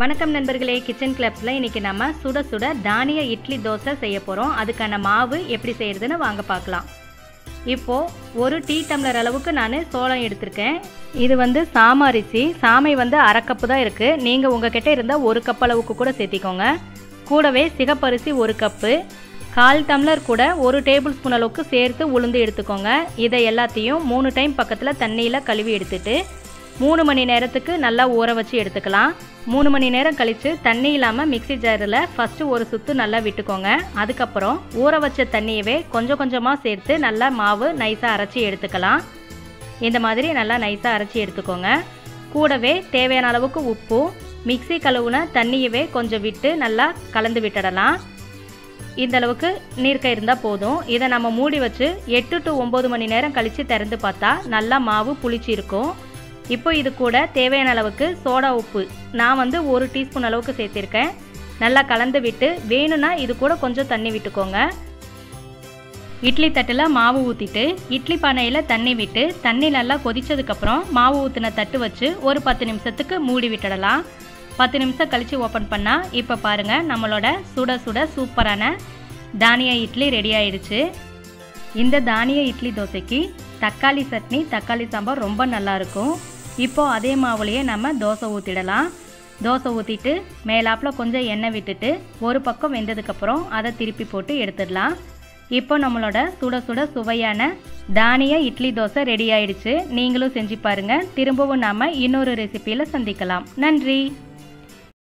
வணக்கம் நண்பர்களே கிச்சன் கிளப்ஸில் இன்றைக்கி நம்ம சுட சுட தானிய இட்லி தோசை செய்ய போகிறோம் அதுக்கான மாவு எப்படி செய்கிறதுன்னு வாங்க பார்க்கலாம் இப்போது ஒரு டீ டம்ளர் அளவுக்கு நான் சோளம் எடுத்திருக்கேன் இது வந்து சாம அரிசி சாமை வந்து அரை கப்பு தான் இருக்குது நீங்கள் உங்ககிட்ட இருந்தால் ஒரு கப் அளவுக்கு கூட சேர்த்திக்கோங்க கூடவே சிகப்பரிசி ஒரு கப்பு கால் டம்ளர் கூட ஒரு டேபிள் ஸ்பூன் அளவுக்கு சேர்த்து உளுந்து எடுத்துக்கோங்க இதை எல்லாத்தையும் மூணு டைம் பக்கத்தில் தண்ணியில் கழுவி எடுத்துட்டு மூணு மணி நேரத்துக்கு நல்லா ஊற வச்சு எடுத்துக்கலாம் மூணு மணி நேரம் கழித்து தண்ணி இல்லாமல் மிக்சி ஜாரில் ஃபஸ்ட்டு ஒரு சுற்று நல்லா விட்டுக்கோங்க அதுக்கப்புறம் ஊற வச்ச தண்ணியவே கொஞ்சம் கொஞ்சமாக சேர்த்து நல்லா மாவு நைஸாக அரைச்சி எடுத்துக்கலாம் இந்த மாதிரி நல்லா நைஸாக அரைச்சி எடுத்துக்கோங்க கூடவே தேவையான அளவுக்கு உப்பு மிக்சி கழுவுன தண்ணியவே கொஞ்சம் விட்டு நல்லா கலந்து விட்டுடலாம் இந்த அளவுக்கு நீர்க்க இருந்தால் போதும் இதை நம்ம மூடி வச்சு எட்டு டு ஒம்பது மணி நேரம் கழித்து திறந்து பார்த்தா நல்லா மாவு புளிச்சு இருக்கும் இப்போ இது கூட தேவையான அளவுக்கு சோடா உப்பு நான் வந்து ஒரு டீஸ்பூன் அளவுக்கு சேர்த்திருக்கேன் நல்லா கலந்து விட்டு வேணும்னா இது கூட கொஞ்சம் தண்ணி விட்டுக்கோங்க இட்லி தட்டில் மாவு ஊற்றிட்டு இட்லி பானையில் தண்ணி விட்டு தண்ணி நல்லா கொதிச்சதுக்கப்புறம் மாவு ஊற்றின தட்டு வச்சு ஒரு பத்து நிமிஷத்துக்கு மூடி விட்டுடலாம் பத்து நிமிஷம் கழித்து ஓப்பன் பண்ணால் இப்போ பாருங்கள் நம்மளோட சுட சுட சூப்பரான தானிய இட்லி ரெடி ஆயிடுச்சு இந்த தானிய இட்லி தோசைக்கு தக்காளி சட்னி தக்காளி சாம்பார் ரொம்ப நல்லாயிருக்கும் இப்போ அதே மாவுலேயே நம்ம தோசை ஊற்றிடலாம் தோசை ஊற்றிட்டு மேலாப்பில் கொஞ்சம் எண்ணெய் விட்டுட்டு ஒரு பக்கம் வெந்ததுக்கப்புறம் அதை திருப்பி போட்டு எடுத்துடலாம் இப்போ நம்மளோட சுட சுட சுவையான தானிய இட்லி தோசை ரெடி ஆயிடுச்சு நீங்களும் செஞ்சு பாருங்கள் திரும்பவும் நாம் இன்னொரு ரெசிப்பியில் சந்திக்கலாம் நன்றி